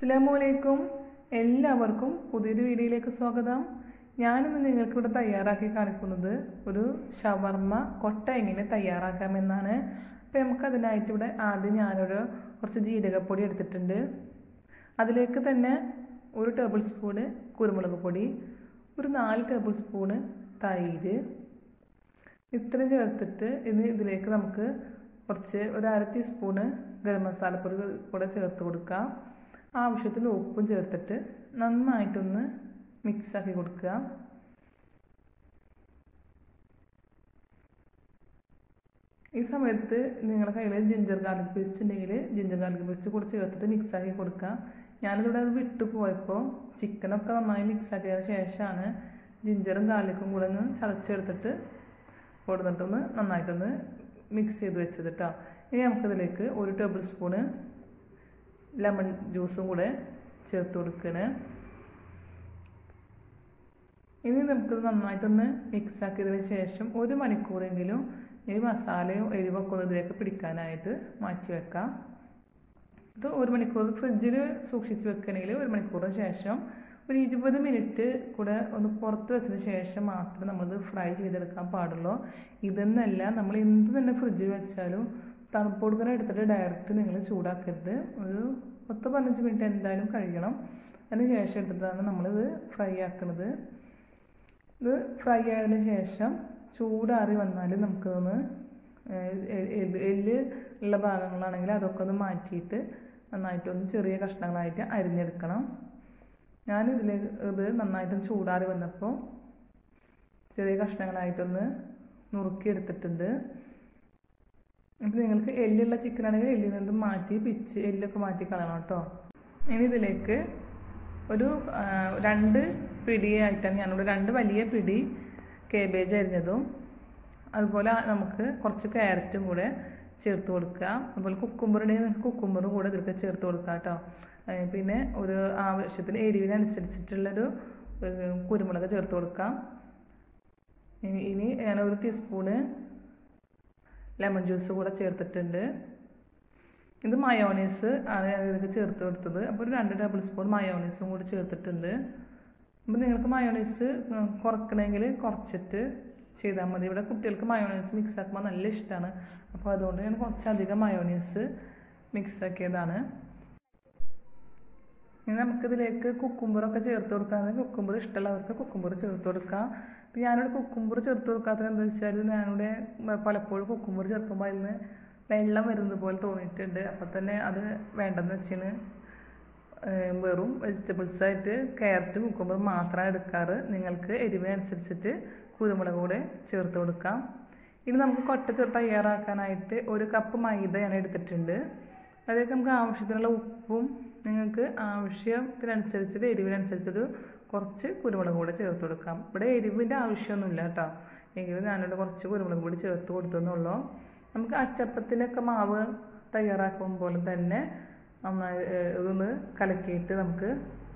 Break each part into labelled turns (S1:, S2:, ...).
S1: അസ്സലാമലൈക്കും എല്ലാവർക്കും പുതിയൊരു വീഡിയോയിലേക്ക് സ്വാഗതം ഞാനിന്ന് നിങ്ങൾക്കിവിടെ തയ്യാറാക്കി കാണിക്കുന്നത് ഒരു ഷവർമ്മ കൊട്ട എങ്ങനെ തയ്യാറാക്കാമെന്നാണ് അപ്പോൾ നമുക്കതിനായിട്ട് ഇവിടെ ആദ്യം ഞാനൊരു കുറച്ച് ജീരകപ്പൊടി എടുത്തിട്ടുണ്ട് അതിലേക്ക് തന്നെ ഒരു ടേബിൾ സ്പൂണ് കുരുമുളക് പൊടി ഒരു നാല് ടേബിൾ സ്പൂണ് തൈര് ഇത്രയും ചേർത്തിട്ട് ഇനി ഇതിലേക്ക് നമുക്ക് കുറച്ച് ഒരു അര ടീസ്പൂണ് ഗരം മസാലപ്പൊടി കൂടെ ചേർത്ത് കൊടുക്കാം ആവശ്യത്തിന് ഉപ്പും ചേർത്തിട്ട് നന്നായിട്ടൊന്ന് മിക്സാക്കി കൊടുക്കുക ഈ സമയത്ത് നിങ്ങളുടെ കയ്യിൽ ജിഞ്ചർ ഗാർലിക് പേസ്റ്റ് ഉണ്ടെങ്കിൽ ജിഞ്ചർ ഗാർലിക് പേസ്റ്റ് കൂടെ ചേർത്തിട്ട് മിക്സാക്കി കൊടുക്കുക ഞാനിവിടെ അത് വിട്ടു പോയപ്പോൾ ചിക്കനൊക്കെ നന്നായി മിക്സാക്കിയതിന് ശേഷമാണ് ജിഞ്ചറും ഗാർലിക്കും കൂടെ ഒന്ന് ചതച്ചെടുത്തിട്ട് കൊടുത്തിട്ടൊന്ന് നന്നായിട്ടൊന്ന് മിക്സ് ചെയ്ത് വെച്ചത് കേട്ടോ ഇനി നമുക്കിതിലേക്ക് ഒരു ടേബിൾ സ്പൂണ് ലെമൺ ജ്യൂസും കൂടെ ചേർത്ത് കൊടുക്കണേ ഇനി നമുക്ക് നന്നായിട്ടൊന്ന് മിക്സ് ആക്കിയതിന് ശേഷം ഒരു മണിക്കൂറെങ്കിലും ഈ മസാലയും എരിവൊക്കെ ഒന്ന് ഇതിലേക്ക് പിടിക്കാനായിട്ട് മാറ്റി വെക്കാം ഇത് ഒരു മണിക്കൂർ ഫ്രിഡ്ജിൽ സൂക്ഷിച്ച് വെക്കണമെങ്കിൽ ഒരു മണിക്കൂറിന് ശേഷം ഒരു ഇരുപത് മിനിറ്റ് കൂടെ ഒന്ന് പുറത്ത് വെച്ചതിന് ശേഷം മാത്രമേ നമ്മളിത് ഫ്രൈ ചെയ്തെടുക്കാൻ പാടുള്ളൂ ഇതെന്നല്ല നമ്മൾ എന്ത് തന്നെ ഫ്രിഡ്ജിൽ വെച്ചാലും തണുപ്പ് കൊടുക്കാൻ എടുത്തിട്ട് ഡയറക്റ്റ് നിങ്ങൾ ചൂടാക്കരുത് ഒരു പത്ത് പതിനഞ്ച് മിനിറ്റ് എന്തായാലും കഴിയണം അതിന് ശേഷം എടുത്തിട്ടാണ് നമ്മളിത് ഫ്രൈ ആക്കുന്നത് ഇത് ഫ്രൈ ആയതിന് ശേഷം ചൂടാറി വന്നാൽ നമുക്കൊന്ന് എല്ല് ഉള്ള ഭാഗങ്ങളാണെങ്കിൽ അതൊക്കെ ഒന്ന് മാറ്റിയിട്ട് നന്നായിട്ടൊന്ന് ചെറിയ കഷ്ണങ്ങളായിട്ട് അരിഞ്ഞെടുക്കണം ഞാനിതിലേക്ക് ഇത് നന്നായിട്ട് ചൂടാറി വന്നപ്പോൾ ചെറിയ കഷ്ണങ്ങളായിട്ടൊന്ന് നുറുക്കിയെടുത്തിട്ടുണ്ട് അപ്പോൾ നിങ്ങൾക്ക് എല്ലുള്ള ചിക്കൻ ആണെങ്കിൽ എല്ലിൽ നിന്ന് മാറ്റി പിച്ച് എല്ലൊക്കെ മാറ്റി കളയണം കേട്ടോ ഇനി ഇതിലേക്ക് ഒരു രണ്ട് പിടിയായിട്ടാണ് ഞാനിവിടെ രണ്ട് വലിയ പിടി കേബേജ് അരിഞ്ഞതും അതുപോലെ നമുക്ക് കുറച്ച് ക്യാരറ്റും കൂടെ ചേർത്ത് കൊടുക്കുക അതുപോലെ കുക്കുമ്പർ ഉണ്ടെങ്കിൽ നിങ്ങൾക്ക് കുക്കുമ്പറും കൂടെ ഇതിലേക്ക് ചേർത്ത് കൊടുക്കുക കേട്ടോ പിന്നെ ഒരു ആവശ്യത്തിന് എരിവിനനുസരിച്ചിട്ടുള്ളൊരു കുരുമുളക് ചേർത്ത് കൊടുക്കാം ഇനി ഇനി ഞാൻ ഒരു ടീസ്പൂണ് ലെമൺ ജ്യൂസ് കൂടെ ചേർത്തിട്ടുണ്ട് ഇത് മയോണൈസ് ആണ് ഇതിലേക്ക് ചേർത്ത് കൊടുത്തത് അപ്പോൾ ഒരു രണ്ട് ടേബിൾ സ്പൂൺ മയോണൈസും കൂടി ചേർത്തിട്ടുണ്ട് അപ്പോൾ നിങ്ങൾക്ക് മയോണൈസ് കുറക്കണമെങ്കിൽ കുറച്ചിട്ട് ചെയ്താൽ മതി ഇവിടെ കുട്ടികൾക്ക് മയോണൈസ് മിക്സ് ആക്കുമ്പോൾ നല്ല ഇഷ്ടമാണ് അപ്പോൾ അതുകൊണ്ട് ഞാൻ കുറച്ചധികം മയോണൈസ് മിക്സ് ആക്കിയതാണ് ഇനി നമുക്കിതിലേക്ക് കുക്കുമ്പറൊക്കെ ചേർത്ത് കൊടുക്കാമെങ്കിൽ കുക്കുമ്പർ ഇഷ്ടമുള്ളവർക്ക് കുക്കുമ്പർ ചേർത്ത് കൊടുക്കാം അപ്പോൾ ഞാനിവിടെ കുക്കുമ്പർ ചേർത്ത് കൊടുക്കാത്തത് എന്താ വെച്ചാൽ ഞാനിവിടെ പലപ്പോഴും കുക്കുമ്പർ ചേർക്കുമ്പോൾ അതിൽ നിന്ന് വെള്ളം വരുന്നത് പോലെ തോന്നിയിട്ടുണ്ട് അപ്പോൾ തന്നെ അത് വേണ്ടെന്ന് വെച്ചിന് വെറും വെജിറ്റബിൾസ് ആയിട്ട് ക്യാരറ്റ് കുക്കുമ്പർ മാത്രമാണ് എടുക്കാറ് നിങ്ങൾക്ക് എരിവിനനുസരിച്ചിട്ട് കുരുമുളക് കൂടെ ചേർത്ത് കൊടുക്കാം ഇനി നമുക്ക് കൊട്ട തയ്യാറാക്കാനായിട്ട് ഒരു കപ്പ് മൈദ ഞാൻ എടുത്തിട്ടുണ്ട് അതിലേക്ക് നമുക്ക് ആവശ്യത്തിനുള്ള ഉപ്പും നിങ്ങൾക്ക് ആവശ്യത്തിനനുസരിച്ചിട്ട് എരിവിനനുസരിച്ചൊരു കുറച്ച് കുരുമുളക് കൂടെ ചേർത്ത് കൊടുക്കാം ഇവിടെ എരിവിൻ്റെ ആവശ്യമൊന്നുമില്ല കേട്ടോ എങ്കിലും ഞാനിവിടെ കുറച്ച് കുരുമുളക് കൂടി ചേർത്ത് കൊടുത്തെന്നുള്ളൂ നമുക്ക് അച്ചപ്പത്തിനൊക്കെ മാവ് തയ്യാറാക്കും പോലെ തന്നെ നന്നായി ഇതൊന്ന് കലക്കിയിട്ട് നമുക്ക്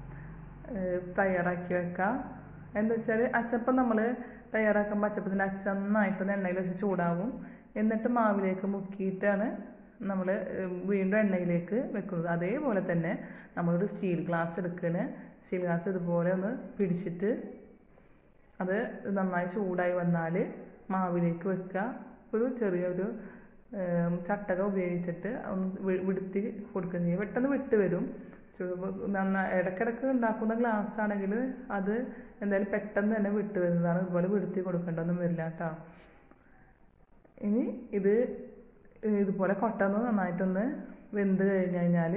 S1: തയ്യാറാക്കി വെക്കാം എന്താ വെച്ചാൽ അച്ചപ്പം നമ്മൾ തയ്യാറാക്കുമ്പോൾ അച്ചപ്പത്തിൻ്റെ അച്ച നന്നായിട്ടൊന്ന് എണ്ണയിൽ വെച്ച് ചൂടാവും എന്നിട്ട് മാവിലേക്ക് മുക്കിയിട്ടാണ് നമ്മൾ വീണ്ടും എണ്ണയിലേക്ക് വെക്കുന്നത് അതേപോലെ തന്നെ നമ്മളൊരു സ്റ്റീൽ ഗ്ലാസ് എടുക്കുകയാണ് സ്റ്റീൽ ഗ്ലാസ് ഇതുപോലെ ഒന്ന് പിടിച്ചിട്ട് അത് നന്നായി ചൂടായി വന്നാൽ മാവിലേക്ക് വെക്കുക ഒരു ചെറിയൊരു ചട്ടക ഉപയോഗിച്ചിട്ട് ഒന്ന് വിടുത്തി കൊടുക്കുകയും ചെയ്യും പെട്ടെന്ന് വിട്ട് വരും നന്നായി ഇടയ്ക്കിടയ്ക്ക് ഉണ്ടാക്കുന്ന ഗ്ലാസ് ആണെങ്കിൽ അത് എന്തായാലും പെട്ടെന്ന് തന്നെ വിട്ട് വരുന്നതാണ് ഇതുപോലെ വിടുത്തി കൊടുക്കേണ്ടതൊന്നും വരില്ല കേട്ടോ ഇനി ഇത് ഇതുപോലെ കൊട്ടന്ന് നന്നായിട്ടൊന്ന് വെന്ത് കഴിഞ്ഞ് കഴിഞ്ഞാൽ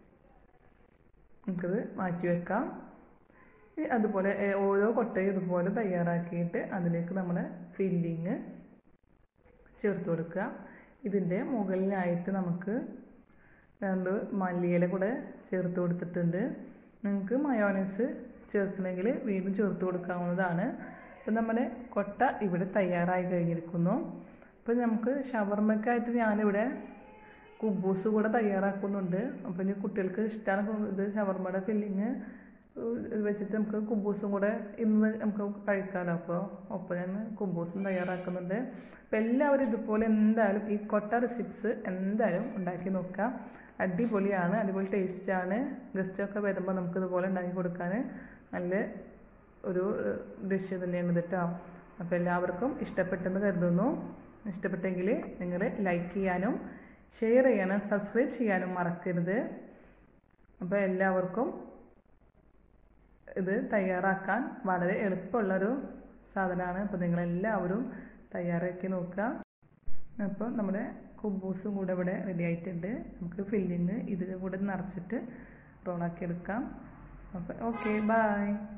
S1: നമുക്കത് മാറ്റി വെക്കാം അതുപോലെ ഓരോ കൊട്ടയും ഇതുപോലെ തയ്യാറാക്കിയിട്ട് അതിലേക്ക് നമ്മൾ ഫില്ലിങ് ചേർത്ത് കൊടുക്കുക ഇതിൻ്റെ മുകളിലായിട്ട് നമുക്ക് രണ്ട് മല്ലിയില കൂടെ ചേർത്ത് കൊടുത്തിട്ടുണ്ട് നിങ്ങൾക്ക് മയോണൈസ് ചേർക്കണമെങ്കിൽ വീണ്ടും ചേർത്ത് കൊടുക്കാവുന്നതാണ് അപ്പം നമ്മുടെ കൊട്ട ഇവിടെ തയ്യാറായി കഴിഞ്ഞിരിക്കുന്നു അപ്പം നമുക്ക് ഷവർമ്മക്കായിട്ട് ഞാനിവിടെ കുബൂസ് കൂടെ തയ്യാറാക്കുന്നുണ്ട് അപ്പം ഇനി കുട്ടികൾക്ക് ഇഷ്ടമാണ് ഇത് ഷവർമ്മയുടെ ഫില്ലിങ് വെച്ചിട്ട് നമുക്ക് കുബൂസും കൂടെ ഇന്ന് നമുക്ക് കഴിക്കാമല്ലോ അപ്പോൾ ഒപ്പം ഞാൻ കുബൂസും തയ്യാറാക്കുന്നുണ്ട് അപ്പോൾ എല്ലാവരും ഇതുപോലെ എന്തായാലും ഈ കൊട്ട റെസിപ്സ് എന്തായാലും ഉണ്ടാക്കി നോക്കാം അടിപൊളിയാണ് അടിപൊളി ടേസ്റ്റാണ് ഗസ്റ്റൊക്കെ വരുമ്പോൾ നമുക്കിതുപോലെ ഉണ്ടാക്കി കൊടുക്കാൻ നല്ല ഒരു ഡിഷ് തന്നെയാണ് ഇത് കേട്ടോ അപ്പോൾ എല്ലാവർക്കും ഇഷ്ടപ്പെട്ടെന്ന് കരുതുന്നു ഇഷ്ടപ്പെട്ടെങ്കിൽ നിങ്ങൾ ലൈക്ക് ചെയ്യാനും ഷെയർ ചെയ്യാനും സബ്സ്ക്രൈബ് ചെയ്യാനും മറക്കരുത് അപ്പോൾ എല്ലാവർക്കും ഇത് തയ്യാറാക്കാൻ വളരെ എളുപ്പമുള്ളൊരു സാധനമാണ് അപ്പോൾ നിങ്ങളെല്ലാവരും തയ്യാറാക്കി നോക്കുക അപ്പോൾ നമ്മുടെ കുബൂസും കൂടെ ഇവിടെ റെഡി ആയിട്ടുണ്ട് നമുക്ക് ഫില്ലിങ് ഇതിൽ കൂടെ നിറച്ചിട്ട് റോളാക്കി എടുക്കാം അപ്പോൾ ഓക്കെ ബായ്